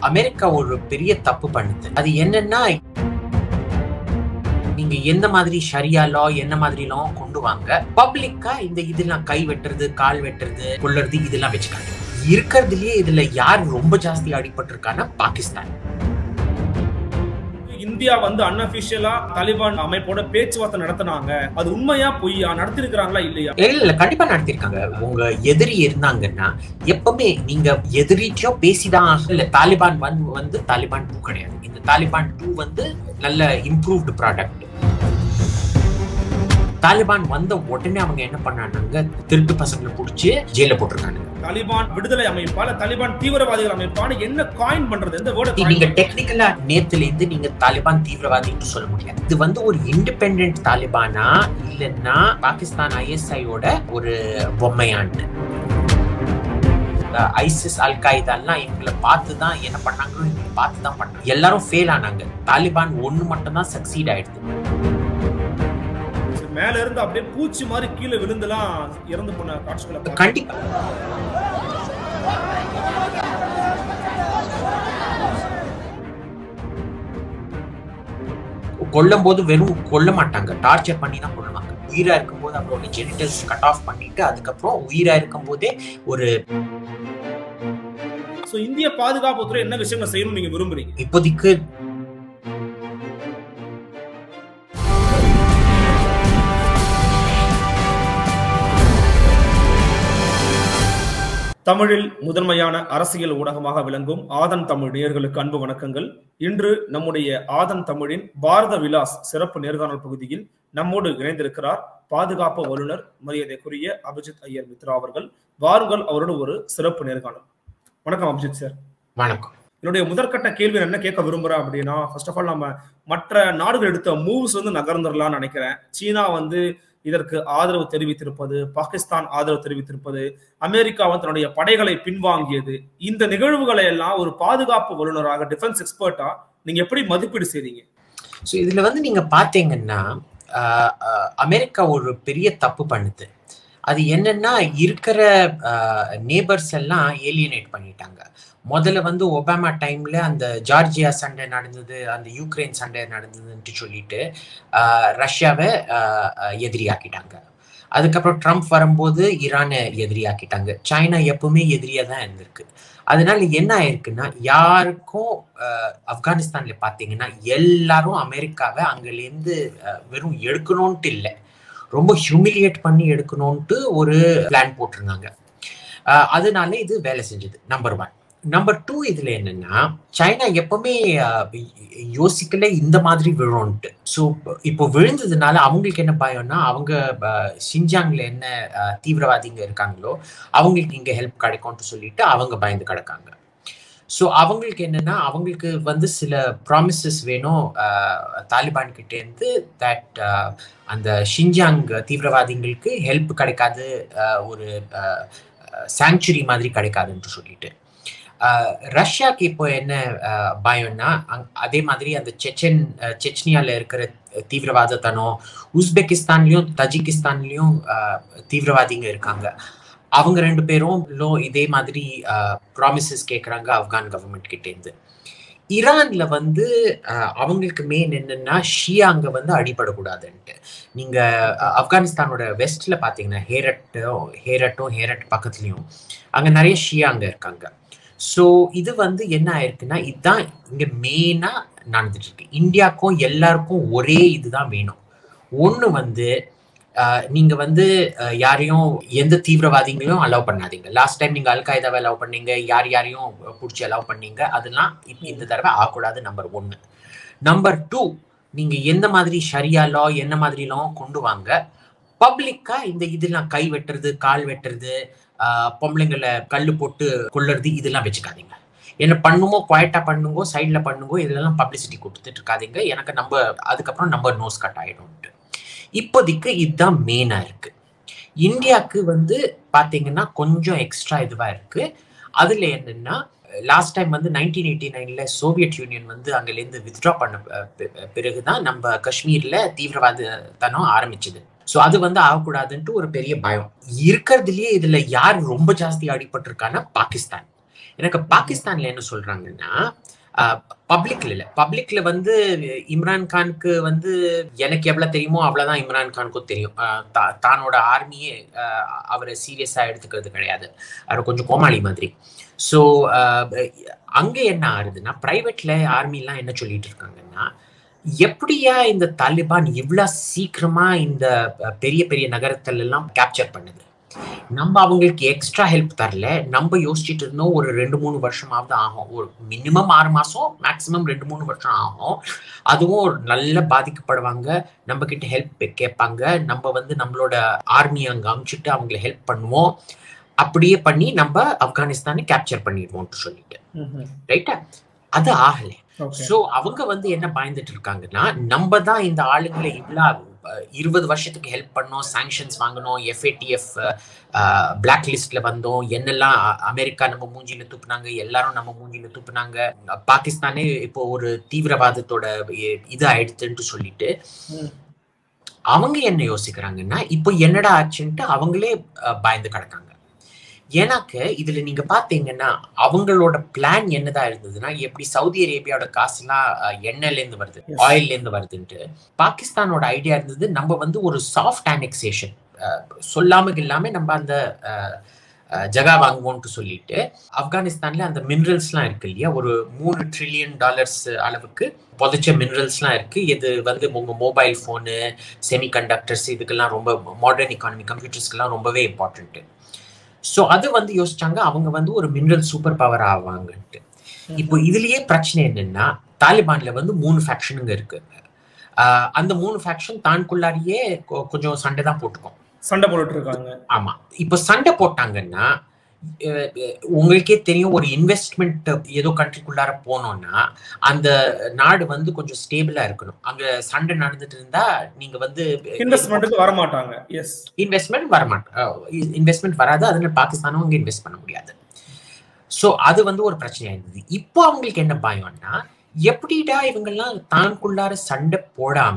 America ஒரு பெரிய தப்பு பண்ணுது அது என்னன்னா நீங்க எந்த மாதிரி ஷரியா லா என்ன மாதிரி லா கொண்டு வாங்க பப்ளிக்கா இந்த இதெல்லாம் கை வெட்டுறது கால் வெட்டுறது கொள்ளுறது இதெல்லாம் வச்சுக்காங்க இருக்கிறதுலயே இதுல யார் ரொம்ப ஜாஸ்தி அடிபட்டிருக்கான்னா பாகிஸ்தான் இந்தியா வந்து அன்அபிஷியலா தாலிபான் அமைப்போட பேச்சுவார்த்தை நடத்தினாங்க அது உண்மையா பொய்யா நடத்திருக்கிறாங்களா இல்லையா இல்ல இல்ல கண்டிப்பா நடத்திருக்காங்க உங்க எதிரி இருந்தாங்கன்னா எப்பவுமே நீங்க எதிரிச்சோ பேசிதான் ஆகணும். இல்ல தாலிபான் ஒன் வந்து தாலிபான் டூ கிடையாது இந்த தாலிபான் டூ வந்து நல்ல இம்ப்ரூவ்டு ப்ராடக்ட் தாலிபான் வந்த உடனே அவங்க என்ன பண்ணாங்க திருட்டு பசங்களை புடிச்சு ஜெயில போட்டிருக்காங்க தாலிபான் விடுதலை அமைப்பா இல்ல தாலிபான் தீவிரவாதிகள் அமைப்பான்னு என்ன காயின் பண்றது எந்த வேர்டு நீங்க டெக்னிக்கலா நேத்துல இருந்து நீங்க தாலிபான் தீவிரவாதின்னு சொல்ல முடியாது இது வந்து ஒரு இண்டிபெண்டன்ட் தாலிபானா இல்லைன்னா பாகிஸ்தான் ஐஎஸ்ஐயோட ஒரு பொம்மையாண்டு ஐசிஸ் அல் காய்தாலாம் இவங்களை பார்த்து தான் என்ன பண்ணாங்களோ இவங்களை பார்த்து தான் பண்ணாங்க எல்லாரும் ஃபெயில் ஆனாங்க தாலிபான் ஒண்ணு மட்டும் தான் சக்சீட் ஆயிடுது மேல இருந்து அப்படியே பூச்சி மாதிரி கீழே விழுந்துலாம் இறந்து போன காட்சிகளை பார்த்தோம். கண்டிப்பா கொல்லும் போது வெறும் கொல்ல மாட்டாங்க டார்ச்சர் பண்ணி தான் கொல்லுவாங்க உயிரா இருக்கும்போது அவரோட ஜெனிட்டல்ஸ் கட் ஆஃப் பண்ணிட்டு அதுக்கப்புறம் உயிரா இருக்கும் போதே ஒரு சோ இந்திய பாதுகாப்புத்துறை என்ன விஷயங்களை செய்யணும் நீங்க விரும்புறீங்க இப்போதைக்கு தமிழில் முதன்மையான அரசியல் ஊடகமாக விளங்கும் ஆதன் தமிழ் நேயர்களுக்கு அன்பு வணக்கங்கள் இன்று நம்முடைய ஆதன் தமிழின் பாரத விலாஸ் சிறப்பு நேர்காணல் பகுதியில் நம்மோடு இணைந்திருக்கிறார் பாதுகாப்பு வல்லுநர் மரியாதைக்குரிய அபிஜித் ஐயர் மித்ரா அவர்கள் வாருங்கள் அவரோட ஒரு சிறப்பு நேர்காணல் வணக்கம் அபிஜித் சார் வணக்கம் என்னுடைய முதற்கட்ட கேள்வி நான் என்ன கேட்க விரும்புறேன் அப்படின்னா ஃபர்ஸ்ட் ஆஃப் ஆல் நம்ம மற்ற நாடுகள் எடுத்த மூவ்ஸ் வந்து நகர்ந்துடலாம்னு நினைக்கிறேன் சீனா வந்து இதற்கு ஆதரவு தெரிவித்திருப்பது பாகிஸ்தான் ஆதரவு தெரிவித்திருப்பது அமெரிக்கா வந்து தன்னுடைய படைகளை பின்வாங்கியது இந்த நிகழ்வுகளை எல்லாம் ஒரு பாதுகாப்பு வல்லுநராக டிஃபென்ஸ் எக்ஸ்பர்ட்டா நீங்க எப்படி மதிப்பீடு செய்றீங்க ஸோ இதுல வந்து நீங்க பாத்தீங்கன்னா ஆஹ், ஆஹ், அமெரிக்கா ஒரு பெரிய தப்பு பண்ணுது அது என்னன்னா இருக்கிற நேபர்ஸ் எல்லாம் ஏலியனேட் பண்ணிட்டாங்க முதல்ல வந்து ஒபாமா டைம்ல அந்த ஜார்ஜியா சண்டை நடந்தது அந்த யூக்ரைன் சண்டை நடந்ததுன்ட்டு சொல்லிட்டு ஆஹ், ரஷ்யாவை ஆஹ், ஆஹ், எதிரியாக்கிட்டாங்க அதுக்கப்புறம் ட்ரம்ப் வரும்போது ஈரானை எதிரியாக்கிட்டாங்க சைனா எப்பவுமே எதிரியா தான் இருந்திருக்கு அதனால என்ன ஆயிருக்குன்னா யாருக்கும் ஆஹ், ஆப்கானிஸ்தான்ல பாத்தீங்கன்னா எல்லாரும் அமெரிக்காவை அங்கிருந்து ஆஹ், வெறும் எடுக்கணும்ட்டு இல்லை ரொம்ப ஹியூமிலியேட் பண்ணி எடுக்கணும்ட்டு ஒரு பிளான் போட்டிருந்தாங்க ஆஹ், அதனால இது வேலை செஞ்சது நம்பர் ஒன் நம்பர் டூ இதுல என்னன்னா சைனா எப்பவுமே ஆஹ், யோசிக்கல இந்த மாதிரி விழும்ட்டு ஸோ இப்போ விழுந்ததுனால அவங்களுக்கு என்ன பயம்னா அவங்க ஆஹ், ஷின்ஜாங்ல என்ன ஆஹ், தீவிரவாதிங்க இருக்காங்களோ அவங்களுக்கு இங்க ஹெல்ப் கிடைக்கும்னு சொல்லிட்டு அவங்க பயந்து கிடக்காங்க ஸோ அவங்களுக்கு என்னன்னா அவங்களுக்கு வந்து சில ப்ராமிசஸ் வேணும் ஆஹ், தாலிபான் கிட்ட இருந்து தட் அந்த ஷின்ஜாங் தீவிரவாதிகளுக்கு ஹெல்ப் கிடைக்காது ஆஹ், ஒரு சாங்சுரி மாதிரி கிடைக்காதுன்னு சொல்லிட்டு ஆஹ், ரஷ்யாக்கு இப்போ என்ன ஆஹ், பயம்னா அங்- அதே மாதிரி அந்த செச்சன் ஆஹ், செச்னியால இருக்கிற தீவிரவாதத்தனம் உஸ்பெகிஸ்தான்லயும் தஜிகிஸ்தான்லயும் ஆஹ், தீவிரவாதிங்க இருக்காங்க அவங்க ரெண்டு பேரும் லோ இதே மாதிரி ப்ராமிசஸ் கேட்குறாங்க ஆப்கான் கவர்மெண்ட் கிட்ட இருந்து ஈரான்ல வந்து அஹ், அவங்களுக்கு மெயின் என்னன்னா ஷியா அங்க வந்து அடிபடக்கூடாதுன்ட்டு நீங்க அஹ், ஆப்கானிஸ்தானோட வெஸ்ட்ல பாத்தீங்கன்னா ஹேரட்டும் ஹேரட்டும் ஹேரட் பக்கத்துலயும் அங்க நிறைய ஷியா அங்க இருக்காங்க ஸோ இது வந்து என்ன ஆயிருக்குன்னா இதுதான் இங்க மெயினா நடந்துட்டு இருக்கு இந்தியாவுக்கும் எல்லாருக்கும் ஒரே இதுதான் வேணும் ஒண்ணு வந்து ஆஹ் நீங்க வந்து ஆஹ் யாரையும் எந்த தீவிரவாதிகளையும் அலோவ் பண்ணாதீங்க லாஸ்ட் டைம் நீங்க அல் காய்தாவை அலோவ் பண்ணீங்க யார் யாரையும் பிடிச்சி அலோவ் பண்ணீங்க அதெல்லாம் இப்ப இந்த தடவை ஆகக்கூடாது நம்பர் ஒன்னு நம்பர் டூ நீங்க எந்த மாதிரி ஷரியா லா என்ன மாதிரி லா கொண்டு வாங்க பப்ளிக்கா இந்த இதெல்லாம் கை வெட்டுறது கால் வெட்டுறது ஆஹ் பொம்பளைங்களை கல்லு போட்டு கொள்ளுறது இதெல்லாம் வச்சுக்காதீங்க என்ன பண்ணுமோ குவாய்ட்டா பண்ணுங்கோ சைட்ல பண்ணுங்கோ இதெல்லாம் பப்ளிசிட்டி கொடுத்துட்டு இருக்காதீங்க எனக்கு நம்ம அதுக்கப்புறம் நம்ம நோஸ் கட் ஆயிடும்ட்டு இப்போதைக்கு இதுதான் மெயினா இருக்கு இந்தியாவுக்கு வந்து பாத்தீங்கன்னா கொஞ்சம் எக்ஸ்ட்ரா இதுவா இருக்கு அதுல என்னன்னா லாஸ்ட் டைம் வந்து நைன்டீன் எயிட்டி நைன்ல சோவியட் யூனியன் வந்து அங்கிலேருந்து வித்ட்ரா பண்ண அஹ், பி- பிறகுதான் நம்ம காஷ்மீர்ல தீவிரவாதத்தனம் ஆரம்பிச்சது ஸோ அது வந்து ஆகக்கூடாதுன்ட்டு ஒரு பெரிய பயம் இருக்கிறதுலயே இதுல யார் ரொம்ப ஜாஸ்தி அடிபட்டிருக்கான்னா பாகிஸ்தான் எனக்கு பாகிஸ்தான்ல என்ன சொல்றாங்கன்னா பப்ளிக்ல இல்ல பப்ளிக்ல வந்து இம்ரான் கானுக்கு வந்து எனக்கு எவ்வளவு தெரியுமோ அவ்வளவுதான் இம்ரான் கானுக்கும் தெரியும் தானோட ஆர்மியே அவரை சீரியஸா எடுத்துக்கிறது கிடையாது அவர் கொஞ்சம் கோமாளி மாதிரி ஸோ அங்க என்ன ஆகுதுன்னா பிரைவேட்ல ஆர்மி எல்லாம் என்ன சொல்லிட்டு இருக்காங்கன்னா எப்படியா இந்த தாலிபான் இவ்வளவு சீக்கிரமா இந்த பெரிய பெரிய நகரத்துல எல்லாம் கேப்சர் பண்ணுது நம்ம அவங்களுக்கு எக்ஸ்ட்ரா ஹெல்ப் தரல நம்ம யோசிச்சுட்டு இருந்தோம் ஒரு ரெண்டு மூணு வருஷமாவது ஆகும் ஒரு மினிமம் ஆறு மாசம் மேக்சிமம் ரெண்டு மூணு வருஷம் ஆகும் அதுவும் ஒரு நல்ல பாதிக்கப்படுவாங்க நம்ம கிட்ட ஹெல்ப் கேட்பாங்க நம்ம வந்து நம்மளோட ஆர்மி அங்க அமிச்சுட்டு அவங்களை ஹெல்ப் பண்ணுவோம் அப்படியே பண்ணி நம்ம ஆப்கானிஸ்தானை கேப்சர் பண்ணிடுவோம்னு சொல்லிட்டு ரைட்டா அது ஆகல சோ அவங்க வந்து என்ன பயந்துட்டு இருக்காங்கன்னா நம்ம தான் இந்த ஆளுங்களை இவ்வளவு இருபது வருஷத்துக்கு ஹெல்ப் பண்ணோம் சாங்ஷன்ஸ் வாங்கணும் எஃப்ஏடிஎஃப் பிளாக் லிஸ்ட்ல வந்தோம் என்னெல்லாம் அமெரிக்கா நம்ம மூஞ்சில துப்புனாங்க எல்லாரும் நம்ம மூஞ்சில துப்புனாங்க பாகிஸ்தானே இப்போ ஒரு தீவிரவாதத்தோட இது ஆயிடுச்சுன்னு சொல்லிட்டு அவங்க என்ன யோசிக்கிறாங்கன்னா இப்போ என்னடா ஆச்சுன்ட்டு அவங்களே பயந்து கிடக்காங்க ஏன்னாக்க இதுல நீங்க பாத்தீங்கன்னா அவங்களோட பிளான் என்னதான் இருந்ததுன்னா எப்படி சவுதி அரேபியாவோட காசுலாம் எண்ணெய்ல இருந்து வருது ஆயில்ல இருந்து வருதுன்ட்டு பாகிஸ்தானோட ஐடியா இருந்தது நம்ம வந்து ஒரு சாஃப்ட் ஆனெக்சேஷன் சொல்லாம இல்லாம நம்ம அந்த ஜகா வாங்குவோம்னு சொல்லிட்டு ஆப்கானிஸ்தான்ல அந்த மினரல்ஸ்லாம் இருக்கு இல்லையா ஒரு மூணு ட்ரில்லியன் டாலர்ஸ் அளவுக்கு புதைச்ச மினரல்ஸ்லாம் இருக்கு இது வந்து உங்க மொபைல் ஃபோனு செமி கண்டக்டர்ஸ் இதுக்கெல்லாம் ரொம்ப மாடர்ன் எக்கானமி கம்ப்யூட்டர்ஸ்க்கெல்லாம் ரொம்பவே இம்பார்ட்டன்ட்டு ஸோ அது வந்து யோசிச்சாங்க அவங்க வந்து ஒரு மினரல் சூப்பர் பவர் ஆவாங்கன்ட்டு இப்போ இதுலயே பிரச்சனை என்னன்னா தாலிபான்ல வந்து மூணு ஃபேக்ஷனுங்க இருக்கு அந்த மூணு ஃபேக்ஷன் தான்குள்ளாரியே கொஞ்சம் சண்டை தான் போட்டுக்கும் சண்டை போட்டுட்டு இருக்காங்க ஆமா இப்போ சண்டை போட்டாங்கன்னா உங்களுக்கே தெரியும் ஒரு இன்வெஸ்ட்மெண்ட் ஏதோ கண்ட்ரிக்குள்ளார போனோம்னா அந்த நாடு வந்து கொஞ்சம் ஸ்டேபிளா இருக்கணும் அங்க சண்டை நடந்துட்டு இருந்தா நீங்க வந்து இன்வெஸ்ட்மெண்ட்டுக்கு வர மாட்டாங்க எஸ் இன்வெஸ்ட்மெண்ட் வர மாட்டாங்க இன்வெஸ்ட்மெண்ட் வராது அதனால பாகிஸ்தானும் அங்க இன்வெஸ்ட் பண்ண முடியாது ஸோ அது வந்து ஒரு பிரச்சனையா இருந்தது இப்போ அவங்களுக்கு என்ன பயம்னா எப்படிடா இவங்கெல்லாம் தான்குள்ளார சண்டை போடாம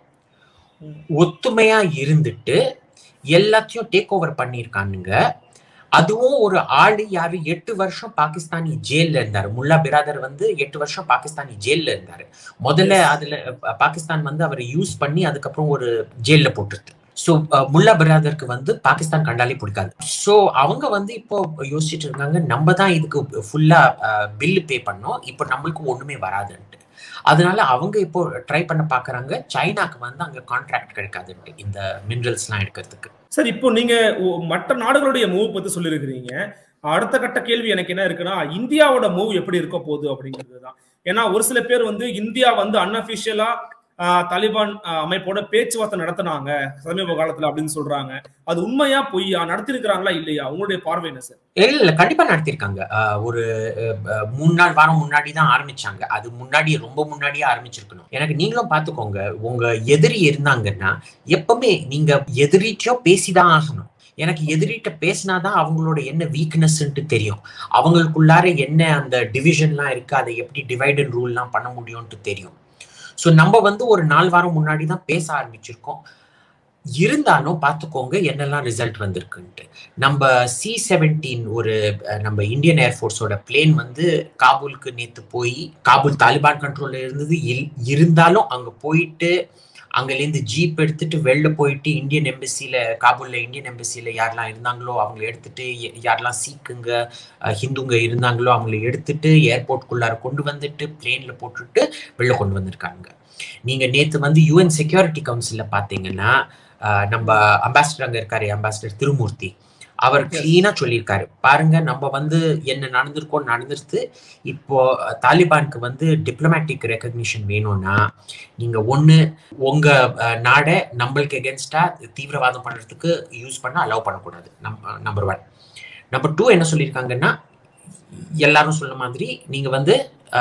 ஒத்துமையா இருந்துட்டு எல்லாத்தையும் டேக் ஓவர் பண்ணியிருக்கானுங்க அதுவும் ஒரு ஆளு யாரு எட்டு வருஷம் பாகிஸ்தானி ஜெயில இருந்தாரு முல்லா பிராதர் வந்து எட்டு வருஷம் பாகிஸ்தானி ஜெயில இருந்தாரு முதல்ல அதுல பாகிஸ்தான் வந்து அவரை யூஸ் பண்ணி அதுக்கப்புறம் ஒரு ஜெயில போட்டுருது ஸோ முல்லா பிராதருக்கு வந்து பாகிஸ்தான் கண்டாலே பிடிக்காது ஸோ அவங்க வந்து இப்போ யோசிச்சுட்டு இருக்காங்க நம்ம தான் இதுக்கு ஃபுல்லா பில்லு பே பண்ணோம் இப்போ நம்மளுக்கு ஒண்ணுமே வராதுன்ட்டு அதனால அவங்க இப்போ ட்ரை பண்ண பாக்குறாங்க சைனாக்கு வந்து அங்க கான்ட்ராக்ட் கிடைக்காதுன்ட்டு இந்த மினரல்ஸ்லாம் எடுக்கிறதுக்கு சார் இப்போ நீங்க மற்ற நாடுகளுடைய மூவ் பத்தி சொல்லியிருக்கிறீங்க அடுத்த கட்ட கேள்வி எனக்கு என்ன இருக்குன்னா இந்தியாவோட மூவ் எப்படி இருக்க போகுது அப்படிங்கிறது தான் ஏன்னா ஒரு சில பேர் வந்து இந்தியா வந்து அன்அபிஷியலா தாலிபான் அமைப்போட பேச்சுவார்த்தை நடத்தினாங்க சமீப காலத்துல அப்படின்னு சொல்றாங்க அது உண்மையா பொய்யா நடத்திருக்கிறாங்களா இல்லையா உங்களுடைய பார்வை என்ன சார் இல்ல இல்ல கண்டிப்பா நடத்திருக்காங்க ஒரு மூணு நாள் வாரம் முன்னாடி தான் ஆரம்பிச்சாங்க அது முன்னாடி ரொம்ப முன்னாடியே ஆரம்பிச்சிருக்கணும் எனக்கு நீங்களும் பாத்துக்கோங்க உங்க எதிரி இருந்தாங்கன்னா எப்பவுமே நீங்க எதிரிச்சோ பேசிதான் ஆகணும் எனக்கு எதிரிட்ட பேசினாதான் அவங்களோட என்ன வீக்னஸ்ன்ட்டு தெரியும் அவங்களுக்குள்ளார என்ன அந்த டிவிஷன்லாம் இருக்கு அதை எப்படி டிவைட் அண்ட் ரூல்லாம் பண்ண முடியும்ட்டு தெரியும் ஸோ நம்ம வந்து ஒரு நாலு வாரம் முன்னாடி தான் பேச ஆரம்பிச்சிருக்கோம் இருந்தாலும் பார்த்துக்கோங்க என்னெல்லாம் ரிசல்ட் வந்திருக்குன்ட்டு நம்ம சி செவன்டீன் ஒரு நம்ம இந்தியன் ஏர்ஃபோர்ஸோட பிளேன் வந்து காபூலுக்கு நேற்று போய் காபூல் தாலிபான் கண்ட்ரோல்ல இருந்தது இருந்தாலும் அங்கே போயிட்டு அங்கேருந்து ஜீப் எடுத்துட்டு வெளில போயிட்டு இந்தியன் எம்பசியில் காபூலில் இந்தியன் எம்பசியில் யாரெல்லாம் இருந்தாங்களோ அவங்கள எடுத்துட்டு யாரெல்லாம் சீக்குங்க ஹிந்துங்க இருந்தாங்களோ அவங்கள எடுத்துட்டு ஏர்போர்ட்குள்ளார கொண்டு வந்துட்டு பிளேனில் போட்டுட்டு வெளில கொண்டு வந்திருக்காங்க நீங்கள் நேற்று வந்து யூஎன் செக்யூரிட்டி கவுன்சிலில் பார்த்தீங்கன்னா நம்ம அம்பாசிடர் அங்கே இருக்காரு அம்பாசிடர் திருமூர்த்தி அவர் கிளீனா சொல்லியிருக்காரு பாருங்க நம்ம வந்து என்ன நடந்திருக்கோம் நடந்துருது இப்போ தாலிபானுக்கு வந்து டிப்ளமேட்டிக் ரெக்கக்னிஷன் வேணும்னா நீங்க ஒண்ணு உங்க நாடை நம்மளுக்கு எகென்ஸ்டா தீவிரவாதம் பண்றதுக்கு யூஸ் பண்ண அலோவ் பண்ணக்கூடாது நம்பர் ஒன் நம்பர் டூ என்ன சொல்லியிருக்காங்கன்னா எல்லாரும் சொன்ன மாதிரி நீங்க வந்து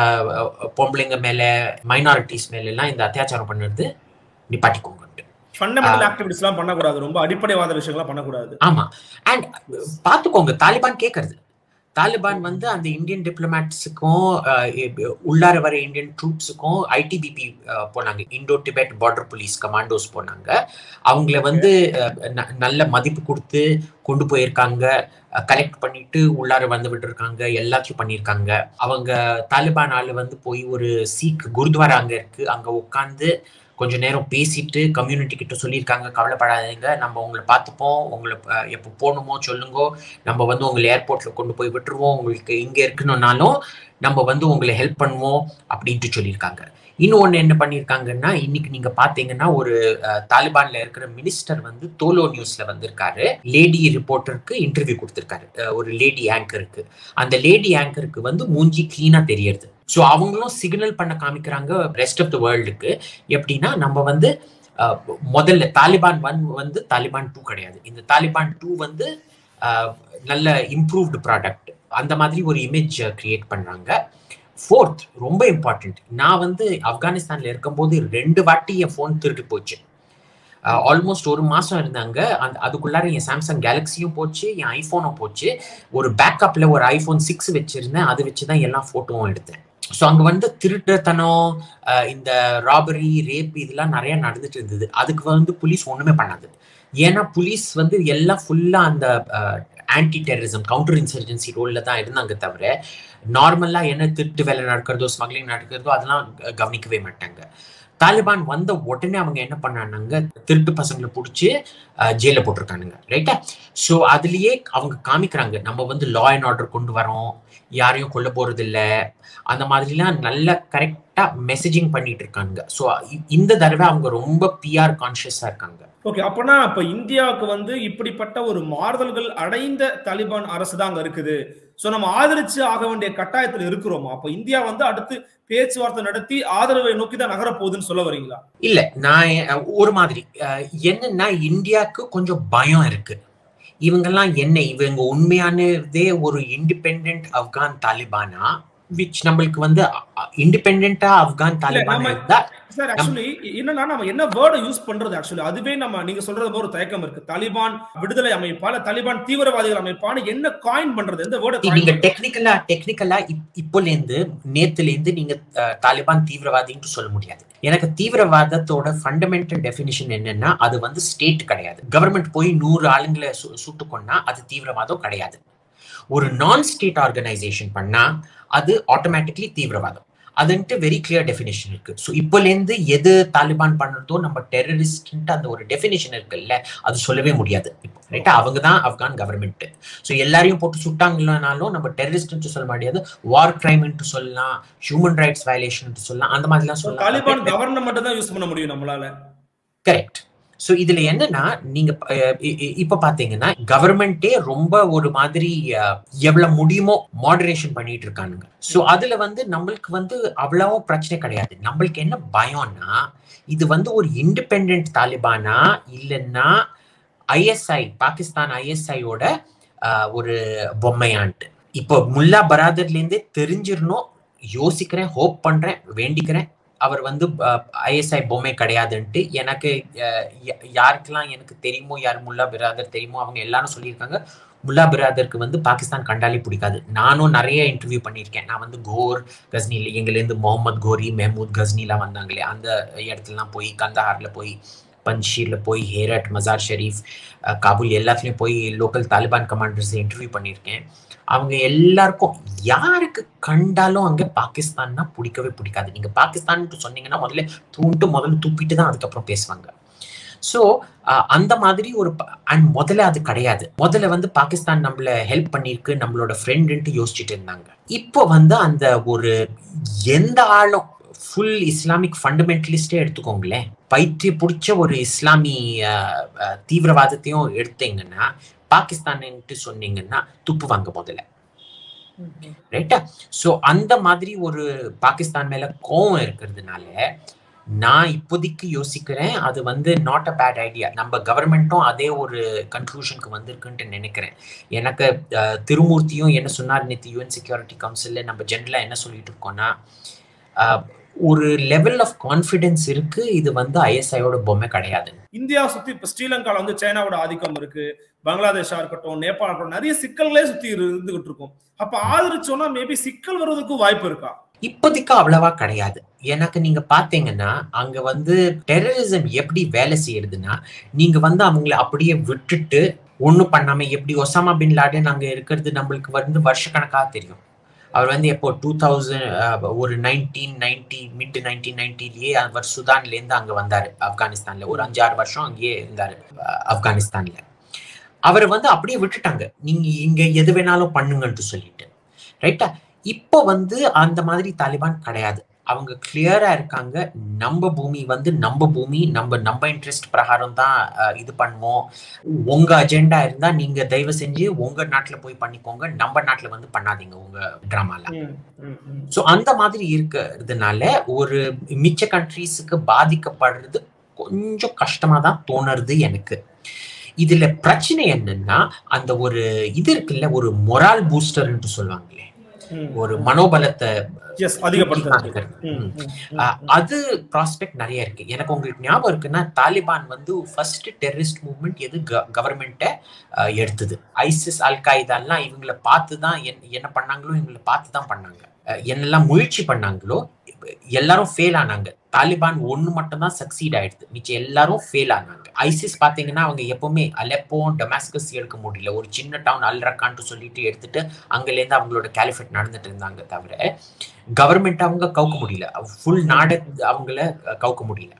பொம்பளைங்க மேல மைனாரிட்டிஸ் மேல எல்லாம் இந்த அத்தியாச்சாரம் பண்ணுறது நிப்பாட்டிக்கோங்க ஃபண்டமெண்டல் ஆக்டிவிட்டிஸ்லாம் பண்ணக்கூடாது ரொம்ப அடிப்படைவாத விஷயங்கள்லாம் பண்ணக்கூடாது ஆமா அண்ட் பாத்துக்கோங்க தாலிபான் கேட்கறது தாலிபான் வந்து அந்த இந்தியன் டிப்ளமேட்ஸுக்கும் உள்ளார வர இந்தியன் ட்ரூப்ஸுக்கும் ஐடிபிபி போனாங்க Indo Tibet border police commandos போனாங்க அவங்கள வந்து நல்ல மதிப்பு கொடுத்து கொண்டு போயிருக்காங்க கலெக்ட் பண்ணிட்டு உள்ளார வந்து விட்டுருக்காங்க எல்லாத்தையும் பண்ணியிருக்காங்க அவங்க தாலிபான் ஆளு வந்து போய் ஒரு சீக் குருத்வாரா அங்க இருக்கு அங்க உட்காந்து கொஞ்ச நேரம் பேசிட்டு கம்யூனிட்டி கிட்ட சொல்லியிருக்காங்க கவலைப்படாதீங்க நம்ம உங்களை பார்த்துப்போம் உங்களை எப்போ போகணுமோ சொல்லுங்க நம்ம வந்து உங்களை ஏர்போர்ட்ல கொண்டு போய் விட்டுருவோம் உங்களுக்கு இங்க இருக்கணும்னாலும் நம்ம வந்து உங்களை ஹெல்ப் பண்ணுவோம் அப்படின்ட்டு சொல்லியிருக்காங்க இன்னொன்று என்ன பண்ணியிருக்காங்கன்னா இன்னைக்கு நீங்க பாத்தீங்கன்னா ஒரு தாலிபான்ல இருக்கிற மினிஸ்டர் வந்து தோலோ நியூஸ்ல வந்திருக்காரு லேடி ரிப்போர்ட்டருக்கு இன்டர்வியூ கொடுத்திருக்காரு ஒரு லேடி ஆங்கருக்கு அந்த லேடி ஆங்கருக்கு வந்து மூஞ்சி கிளீனா தெரியறது ஸோ அவங்களும் சிக்னல் பண்ண காமிக்கிறாங்க ரெஸ்ட் ஆஃப் த வேர்ல்டுக்கு எப்படின்னா நம்ம வந்து முதல்ல தாலிபான் ஒன் வந்து தாலிபான் டூ கிடையாது இந்த தாலிபான் டூ வந்து நல்ல இம்ப்ரூவ்டு ப்ராடக்ட் அந்த மாதிரி ஒரு இமேஜ் கிரியேட் பண்றாங்க ஃபோர்த் ரொம்ப இம்பார்ட்டன்ட் நான் வந்து ஆப்கானிஸ்தான்ல இருக்கும்போது ரெண்டு வாட்டி என் ஃபோன் திருட்டு போச்சு ஆல்மோஸ்ட் ஒரு மாசம் இருந்தாங்க அந்த அதுக்குள்ளார என் சாம்சங் கேலக்ஸியும் போச்சு என் ஐஃபோனும் போச்சு ஒரு பேக்கப்ல ஒரு ஐஃபோன் சிக்ஸ் வச்சிருந்தேன் அதை வச்சுதான் எல்லா போட்டோவும் எடுத்தேன் ஸோ அங்கே வந்து திருட்டுத்தனம் இந்த ராபரி ரேப் இதெல்லாம் நிறைய நடந்துட்டு இருந்தது அதுக்கு வந்து புலிஸ் ஒன்றுமே பண்ணாது ஏன்னா புலிஸ் வந்து எல்லாம் ஃபுல்லாக அந்த ஆன்டி டெரரிசம் கவுண்டர் இன்சர்ஜென்சி ரோலில் தான் இருந்தாங்க தவிர நார்மலாக என்ன திருட்டு வேலை நடக்கிறதோ ஸ்மக்லிங் நடக்கிறதோ அதெல்லாம் கவனிக்கவே மாட்டாங்க தாலிபான் வந்த உடனே அவங்க என்ன பண்ணானுங்க திருட்டு பசங்களை பிடிச்சி ஜெயில போட்டிருக்கானுங்க ரைட்டா ஸோ அதுலயே அவங்க காமிக்கிறாங்க நம்ம வந்து லா அண்ட் ஆர்டர் கொண்டு வரோம் யாரையும் கொல்ல போறது இல்ல அந்த மாதிரிலாம் நல்ல கரெக்டா மெசேஜிங் பண்ணிட்டு இருக்காங்க ஸோ இந்த தடவை அவங்க ரொம்ப பிஆர் கான்சியஸா இருக்காங்க ஓகே அப்பனா இப்ப இந்தியாவுக்கு வந்து இப்படிப்பட்ட ஒரு மாறுதல்கள் அடைந்த தாலிபான் அரசு தான் அங்க இருக்குது சோ நம்ம ஆதரிச்சு ஆக வேண்டிய கட்டாயத்துல இருக்கிறோமா அப்ப இந்தியா வந்து அடுத்து பேச்சுவார்த்தை நடத்தி ஆதரவை நோக்கி தான் நகர போகுதுன்னு சொல்ல வரீங்களா இல்ல நான் ஒரு மாதிரி என்னன்னா இந்தியாவுக்கு கொஞ்சம் பயம் இருக்கு இவங்கெல்லாம் என்ன இவங்க உண்மையானதே ஒரு இண்டிபெண்ட் ஆப்கான் தாலிபானா விச் நம்மளுக்கு வந்து இண்டிபெண்டா ஆப்கான் தாலிபான் இருந்தா சார் ஆக்சுவலி என்னன்னா நம்ம என்ன வேர்டை யூஸ் பண்றது ஆக்சுவலி அதுவே நம்ம நீங்க சொல்றது ஒரு தயக்கம் இருக்கு தாலிபான் விடுதலை அமைப்பா இல்ல தாலிபான் தீவிரவாதிகள் அமைப்பான்னு என்ன காயின் பண்றது எந்த வேர்டை நீங்க டெக்னிக்கலா டெக்னிக்கலா இப்போல இருந்து நேத்துல இருந்து நீங்க தாலிபான் தீவிரவாதின்னு சொல்ல முடியாது எனக்கு தீவிரவாதத்தோட ஃபண்டமெண்டல் டெபினிஷன் என்னன்னா அது வந்து ஸ்டேட் கிடையாது கவர்மெண்ட் போய் நூறு ஆளுங்களை சுட்டு கொண்டா அது தீவிரவாதம் கிடையாது ஒரு நான் ஸ்டேட் ஆர்கனைசேஷன் பண்ணா அது ஆட்டோமேட்டிக்லி தீவிரவாதம் அதுன்ட்டு வெரி கிளியர் டெஃபினேஷன் இருக்கு ஸோ இப்போலேருந்து எது தாலிபான் பண்ணுறதோ நம்ம டெரரிஸ்ட் அந்த ஒரு டெஃபினேஷன் இருக்குல்ல அது சொல்லவே முடியாது இப்போ ரைட்டா அவங்க தான் ஆப்கான் கவர்மெண்ட் ஸோ எல்லாரையும் போட்டு சுட்டாங்கனாலும் நம்ம டெரரிஸ்ட் சொல்ல முடியாது வார் கிரைம் சொல்லலாம் ஹியூமன் ரைட்ஸ் வயலேஷன் சொல்லலாம் அந்த மாதிரிலாம் சொல்லலாம் தாலிபான் கவர்மெண்ட் தான் யூஸ் பண்ண முடியும் நம்மளால கரெக்ட் ஸோ இதுல என்னன்னா நீங்க இப்ப பாத்தீங்கன்னா கவர்மெண்டே ரொம்ப ஒரு மாதிரி எவ்வளவு முடியுமோ மாடரேஷன் பண்ணிட்டு இருக்கானுங்க ஸோ அதுல வந்து நம்மளுக்கு வந்து அவ்வளவு பிரச்சனை கிடையாது நம்மளுக்கு என்ன பயம்னா இது வந்து ஒரு இண்டிபெண்ட் தாலிபானா இல்லைன்னா ஐஎஸ்ஐ பாகிஸ்தான் ஐஎஸ்ஐயோட ஒரு பொம்மையான்ட்டு இப்போ முல்லா பராதர்ல இருந்தே தெரிஞ்சிடணும் யோசிக்கிறேன் ஹோப் பண்றேன் வேண்டிக்கிறேன் அவர் வந்து ஐஎஸ்ஐ பொம்மை கிடையாதுன்ட்டு எனக்கு யாருக்கெல்லாம் எனக்கு தெரியுமோ யார் முல்லா பிராதர் தெரியுமோ அவங்க எல்லாரும் சொல்லியிருக்காங்க முல்லா பிராதருக்கு வந்து பாகிஸ்தான் கண்டாலே பிடிக்காது நானும் நிறைய இன்டர்வியூ பண்ணியிருக்கேன் நான் வந்து கோர் கஸ்னில எங்கலேருந்து முகமது கோரி மெஹமூத் கஸ்னிலாம் வந்தாங்களே அந்த இடத்துலலாம் போய் கந்தஹார்ல போய் பன்ஷீர்ல போய் ஹேரட் மசார் ஷெரீஃப் காபூல் எல்லாத்துலேயும் போய் லோக்கல் தாலிபான் கமாண்டர்ஸ் இன்டர்வியூ பண்ணியிருக்கேன் அவங்க எல்லாருக்கும் யாருக்கு கண்டாலும் அங்கே பாகிஸ்தான்னா பிடிக்கவே பிடிக்காது நீங்க பாகிஸ்தான் சொன்னீங்கன்னா முதல்ல தூண்டு முதல்ல துப்பிட்டு தான் அதுக்கப்புறம் பேசுவாங்க ஸோ அந்த மாதிரி ஒரு அண்ட் முதல்ல அது கிடையாது முதல்ல வந்து பாகிஸ்தான் நம்மள ஹெல்ப் பண்ணிருக்கு நம்மளோட ஃப்ரெண்டுன்ட்டு யோசிச்சுட்டு இருந்தாங்க இப்போ வந்து அந்த ஒரு எந்த ஆளும் ஃபுல் இஸ்லாமிக் ஃபண்டமெண்டலிஸ்டே எடுத்துக்கோங்களேன் பயிற்சி பிடிச்ச ஒரு இஸ்லாமி தீவிரவாதத்தையும் எடுத்தீங்கன்னா பாகிஸ்தான்ட்டு சொன்னீங்கன்னா துப்புவாங்க முதல்ல ரைட்டா ஸோ அந்த மாதிரி ஒரு பாகிஸ்தான் மேல கோவம் இருக்கிறதுனால நான் இப்போதைக்கு யோசிக்கிறேன் அது வந்து நாட் அ பேட் ஐடியா நம்ம கவர்மெண்ட்டும் அதே ஒரு கன்க்ளூஷனுக்கு வந்திருக்குன்ட்டு நினைக்கிறேன் எனக்கு திருமூர்த்தியும் என்ன சொன்னார் நேற்று யூஎன் செக்யூரிட்டி கவுன்சிலில் நம்ம ஜென்ரலாக என்ன சொல்லிட்டு இருக்கோம்னா ஒரு லெவல் ஆஃப் கான்ஃபிடன்ஸ் இருக்கு இது வந்து ஐஎஸ்ஐயோட பொம்மை கிடையாது இந்தியா சுத்தி இப்ப ஸ்ரீலங்கால வந்து சைனாவோட ஆதிக்கம் இருக்கு பங்களாதேஷா இருக்கட்டும் நேபாளம் இருக்கட்டும் நிறைய சிக்கல்களே சுத்தி இருந்துகிட்டு இருக்கும் அப்ப ஆதரிச்சோம்னா மேபி சிக்கல் வருவதற்கும் வாய்ப்பு இருக்கா இப்போதைக்கு அவ்வளவா கிடையாது எனக்கு நீங்க பாத்தீங்கன்னா அங்க வந்து டெரரிசம் எப்படி வேலை செய்யறதுன்னா நீங்க வந்து அவங்கள அப்படியே விட்டுட்டு ஒண்ணும் பண்ணாம எப்படி ஒசாமா பின் லாடன் அங்க இருக்கிறது நம்மளுக்கு வந்து வருஷக்கணக்காக தெரியும் அவர் வந்து எப்போ டூ தௌசண்ட் ஒரு நைன்டீன் நைன்டி மிட் நைன்டீன் நைன்டிலேயே அவர் சுதான்ல இருந்து அங்க வந்தாரு ஆப்கானிஸ்தான்ல ஒரு அஞ்சாறு வருஷம் அங்கேயே இருந்தாரு ஆப்கானிஸ்தான்ல அவரை வந்து அப்படியே விட்டுட்டாங்க நீங்க இங்க எது வேணாலும் பண்ணுங்கன்ட்டு சொல்லிட்டு ரைட்டா இப்போ வந்து அந்த மாதிரி தாலிபான் கிடையாது அவங்க கிளியரா இருக்காங்க நம்ம பூமி வந்து நம்ம பூமி நம்ம நம்ம இன்ட்ரெஸ்ட் பிரகாரம் தான் இது பண்ணுவோம் உங்க அஜெண்டா இருந்தா நீங்க தயவு செஞ்சு உங்க நாட்டுல போய் பண்ணிக்கோங்க நம்ம நாட்டுல வந்து பண்ணாதீங்க உங்க டிராமால ஸோ அந்த மாதிரி இருக்கிறதுனால ஒரு மிச்ச கண்ட்ரீஸுக்கு பாதிக்கப்படுறது கொஞ்சம் கஷ்டமா தான் தோணுறது எனக்கு இதுல பிரச்சனை என்னன்னா அந்த ஒரு இது இருக்குல்ல ஒரு மொரால் பூஸ்டர்ன்ட்டு சொல்லுவாங்களே ஒரு மனோபலத்தை அது ப்ராஸ்பெக்ட் நிறைய இருக்கு எனக்கு உங்களுக்கு ஞாபகம் இருக்குன்னா தாலிபான் வந்து ஃபர்ஸ்ட் டெரரிஸ்ட் மூவ்மெண்ட் எது கவர்மெண்ட்டை எடுத்தது ஐசிஸ் அல் காய்தாலாம் இவங்களை பார்த்து தான் என்ன பண்ணாங்களோ இவங்களை பார்த்து தான் பண்ணாங்க என்னெல்லாம் முயற்சி பண்ணாங்களோ எல்லாரும் ஃபெயில் ஆனாங்க தாலிபான் ஒன்னு மட்டும் தான் சக்சீட் ஆயிடுது மிச்சம் எல்லாரும் ஃபெயில் ஆனாங்க ஐசிஸ் பாத்தீங்கன்னா அவங்க எப்பவுமே அலெப்போ டொமாஸ்கஸ் எடுக்க முடியல ஒரு சின்ன டவுன் அல் ரக்கான்ட்டு சொல்லிட்டு எடுத்துட்டு அங்கிலேருந்து அவங்களோட கேலிஃபேட் நடந்துட்டு இருந்தாங்க தவிர கவர்மெண்ட் அவங்க கவுக்க முடியல ஃபுல் நாடு அவங்கள கவுக்க முடியல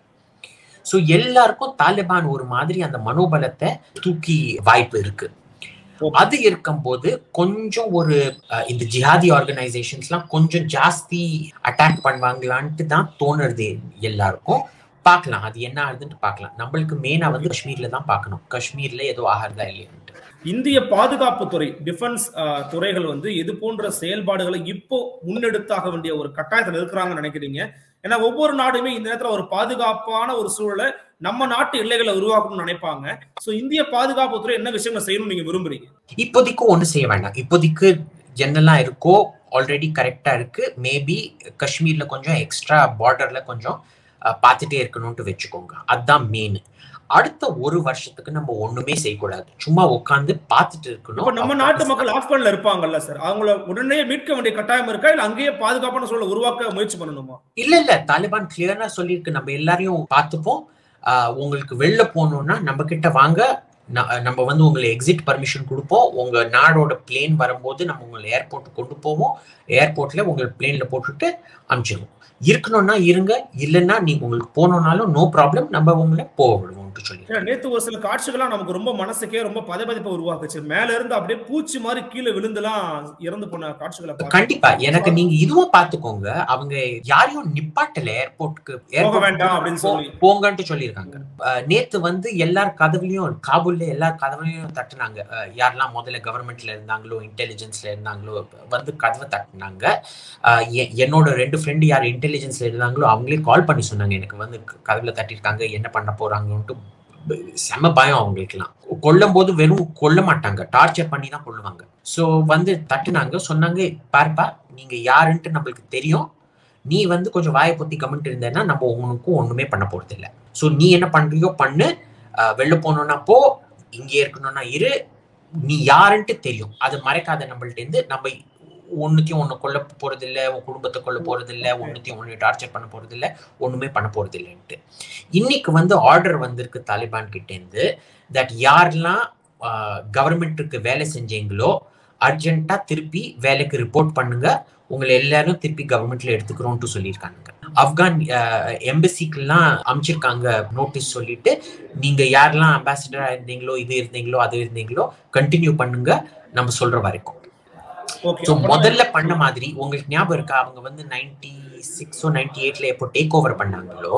ஸோ எல்லாருக்கும் தாலிபான் ஒரு மாதிரி அந்த மனோபலத்தை தூக்கி வாய்ப்பு இருக்கு அது இருக்கும்போது கொஞ்சம் ஒரு இந்த ஜிஹாதி ஆர்கனைசேஷன்ஸ்லாம் கொஞ்சம் ஜாஸ்தி அட்டாக் பண்ணுவாங்களான்ட்டு தான் தோணுறது எல்லாருக்கும் பார்க்கலாம் அது என்ன ஆகுதுன்னு பார்க்கலாம் நம்மளுக்கு மெயினா வந்து காஷ்மீர்ல தான் பார்க்கணும் காஷ்மீர்ல ஏதோ ஆகிறதா இல்லையான்ட்டு இந்திய பாதுகாப்பு துறை டிஃபென்ஸ் துறைகள் வந்து இது போன்ற செயல்பாடுகளை இப்போ முன்னெடுத்தாக வேண்டிய ஒரு கட்டாயத்தில் இருக்கிறாங்கன்னு நினைக்கிறீங்க ஏன்னா ஒவ்வொரு நாடுமே இந்த நேரத்துல ஒரு பாதுகாப்பான ஒரு சூழலை நம்ம நாட்டு எல்லைகளை உருவாக்கணும்னு நினைப்பாங்க சோ இந்திய பாதுகாப்புத்துறை என்ன விஷயங்கள் செய்யணும்னு நீங்க விரும்புறீங்க இப்போதைக்கு ஒண்ணு செய்ய வேண்டாம் இப்போதைக்கு என்னெல்லாம் இருக்கோ ஆல்ரெடி கரெக்டா இருக்கு மேபி காஷ்மீர்ல கொஞ்சம் எக்ஸ்ட்ரா பார்டர்ல கொஞ்சம் பார்த்துட்டே இருக்கணும்ட்டு வச்சுக்கோங்க அதுதான் மெயின் அடுத்த ஒரு வருஷத்துக்கு நம்ம ஒண்ணுமே செய்யக்கூடாது சும்மா உட்காந்து பார்த்துட்டு இருக்கணும் நம்ம நாட்டு மக்கள் ஆப்கான்ல இருப்பாங்கல்ல சார் அவங்கள உடனே மீட்க வேண்டிய கட்டாயம் இருக்கா இல்ல அங்கேயே பாதுகாப்பான சூழலை உருவாக்க முயற்சி பண்ணணுமா இல்ல இல்ல தாலிபான் கிளியரா சொல்லியிருக்கு நம்ம எல்லாரையும் பார்த்துப்போம் உங்களுக்கு வெளில போகணும்னா நம்ம கிட்ட வாங்க நம்ம வந்து உங்களை எக்ஸிட் பர்மிஷன் கொடுப்போம் உங்க நாடோட பிளேன் வரும்போது நம்ம உங்களை ஏர்போர்ட் கொண்டு போவோம் ஏர்போர்ட்ல உங்களை பிளேன்ல போட்டுட்டு அனுப்பிச்சிருவோம் இருக்கணும்னா இருங்க இல்லைன்னா நீங்க உங்களுக்கு போனோம்னாலும் நோ ப்ராப்ளம் நம்ம உங்களை போக விடுவோம் சொல்லி நேத்து ஒரு சில காட்சிகள்லாம் நமக்கு ரொம்ப மனசுக்கே ரொம்ப பதபதிப்பை உருவாக்குச்சு மேல இருந்து அப்படியே பூச்சி மாதிரி கீழே விழுந்துலாம் இறந்து போன காட்சிகளை கண்டிப்பா எனக்கு நீங்க இதுவும் பாத்துக்கோங்க அவங்க யாரையும் நிப்பாட்டல ஏர்போர்ட்டுக்கு போக வேண்டாம் அப்படின்னு சொல்லி போங்கன்ட்டு சொல்லியிருக்காங்க நேத்து வந்து எல்லார் கதவுலயும் காபூல்ல எல்லா கதவுலையும் தட்டுனாங்க யாரெல்லாம் முதல்ல கவர்மெண்ட்ல இருந்தாங்களோ இன்டெலிஜென்ஸ்ல இருந்தாங்களோ வந்து கதவை தட்டினாங்க என்னோட ரெண்டு ஃப்ரெண்டு யார் இன்டெலிஜென்ஸ்ல இருந்தாங்களோ அவங்களே கால் பண்ணி சொன்னாங்க எனக்கு வந்து கதவுல தட்டிருக்காங்க என்ன பண்ண போறாங்கன்ட்டு செம பயம் அவங்களுக்குலாம் கொல்லும் போது வெறும் கொல்ல மாட்டாங்க டார்ச்சர் பண்ணி தான் கொள்ளுவாங்க ஸோ வந்து தட்டுனாங்க சொன்னாங்க பாருப்பா நீங்க யாருன்ட்டு நம்மளுக்கு தெரியும் நீ வந்து கொஞ்சம் வாயை பொத்தி கமெண்ட் இருந்தேன்னா நம்ம உனக்கும் ஒண்ணுமே பண்ண போறது இல்லை ஸோ நீ என்ன பண்றியோ பண்ணு வெளில போனோம்னா போ இங்கே இருக்கணும்னா இரு நீ யாருன்ட்டு தெரியும் அது மறைக்காத நம்மள்ட்ட இருந்து நம்ம ஒன்னுத்தையும் ஒண்ணு கொல்ல போறது இல்ல உன் குடும்பத்தை கொல்ல போறது இல்ல ஒன்னுத்தையும் ஒண்ணு டார்ச்சர் பண்ண போறது இல்ல ஒண்ணுமே பண்ண போறது இல்லைன்ட்டு இன்னைக்கு வந்து ஆர்டர் வந்திருக்கு தாலிபான் கிட்ட இருந்து தட் யாரெல்லாம் கவர்மெண்ட்டுக்கு வேலை செஞ்சீங்களோ அர்ஜென்ட்டா திருப்பி வேலைக்கு ரிப்போர்ட் பண்ணுங்க உங்களை எல்லாரும் திருப்பி கவர்மெண்ட்ல எடுத்துக்கிறோம்ட்டு சொல்லியிருக்காங்க ஆப்கான் எம்பசிக்கெல்லாம் அமைச்சிருக்காங்க நோட்டீஸ் சொல்லிட்டு நீங்க யாரெல்லாம் அம்பாசிடரா இருந்தீங்களோ இது இருந்தீங்களோ அது இருந்தீங்களோ கண்டினியூ பண்ணுங்க நம்ம சொல்ற வரைக்கும் ஸோ முதல்ல பண்ண மாதிரி உங்களுக்கு ஞாபகம் இருக்கா அவங்க வந்து நைன்டி சிக்ஸோ நைன்டி எயிட்ல எப்போ டேக் ஓவர் பண்ணாங்களோ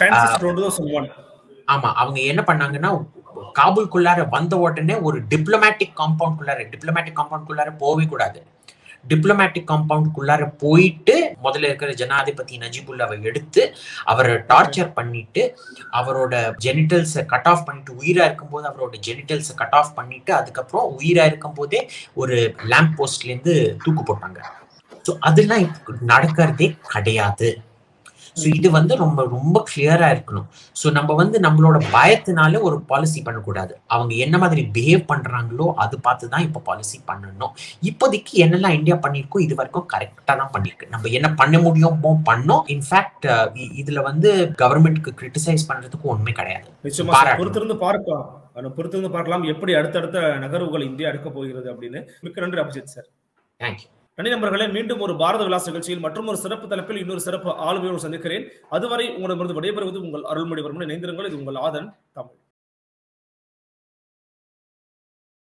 ஆமா அவங்க என்ன பண்ணாங்கன்னா காபூல்குள்ளார வந்த உடனே ஒரு டிப்ளமேட்டிக் காம்பவுண்ட்குள்ளார டிப்ளமேட்டிக் காம்பவுண்ட்குள்ளார போகவே கூடாது டிப்ளமேட்டிக் காம்பவுண்ட்குள்ளார போயிட்டு முதல்ல இருக்கிற ஜனாதிபதி நஜிபுல்லாவை எடுத்து அவரை டார்ச்சர் பண்ணிட்டு அவரோட ஜெனிட்டல்ஸை கட் ஆஃப் பண்ணிட்டு உயிரா இருக்கும்போது அவரோட ஜெனிட்டல்ஸை கட் ஆஃப் பண்ணிட்டு அதுக்கப்புறம் உயிரா இருக்கும் போதே ஒரு லேம்ப் போஸ்ட்ல இருந்து தூக்கு போட்டாங்க ஸோ அதெல்லாம் நடக்கிறதே கிடையாது ஸோ இது வந்து ரொம்ப ரொம்ப கிளியரா இருக்கணும் ஸோ நம்ம வந்து நம்மளோட பயத்தினால ஒரு பாலிசி பண்ணக்கூடாது அவங்க என்ன மாதிரி பிஹேவ் பண்றாங்களோ அது பார்த்து தான் இப்போ பாலிசி பண்ணணும் இப்போதைக்கு என்னெல்லாம் இந்தியா பண்ணியிருக்கோ இது வரைக்கும் கரெக்டா தான் பண்ணிருக்கு நம்ம என்ன பண்ண முடியுமோ பண்ணோம் இன்ஃபேக்ட் இதுல வந்து கவர்மெண்ட்க்கு கிரிட்டிசைஸ் பண்றதுக்கு ஒண்ணுமே கிடையாது நிச்சயமா சார். பாராட்டணும். பொறுத்திருந்து பார்க்கலாம் ஆனா, பொறுத்திருந்து பார்க்கலாம் எப்படி அடுத்தடுத்த நகர்வுகள் இந்தியா எடுக்க போகிறது அப்படின்னு மிக்க நன்றி அபிஜித் சார் தேங்க்யூ நன்றி நண்பர்களே மீண்டும் ஒரு பாரத விலாஸ் நிகழ்ச்சியில் மற்றும் ஒரு சிறப்பு தலைப்பில் இன்னொரு சிறப்பு ஆளுமையோடு சந்திக்கிறேன் அதுவரை உங்களிடமிருந்து விடைபெறுவது உங்கள் அருள்மொழிவர்மன் இணைந்திருங்கள் இது உங்கள் ஆதன் தமிழ்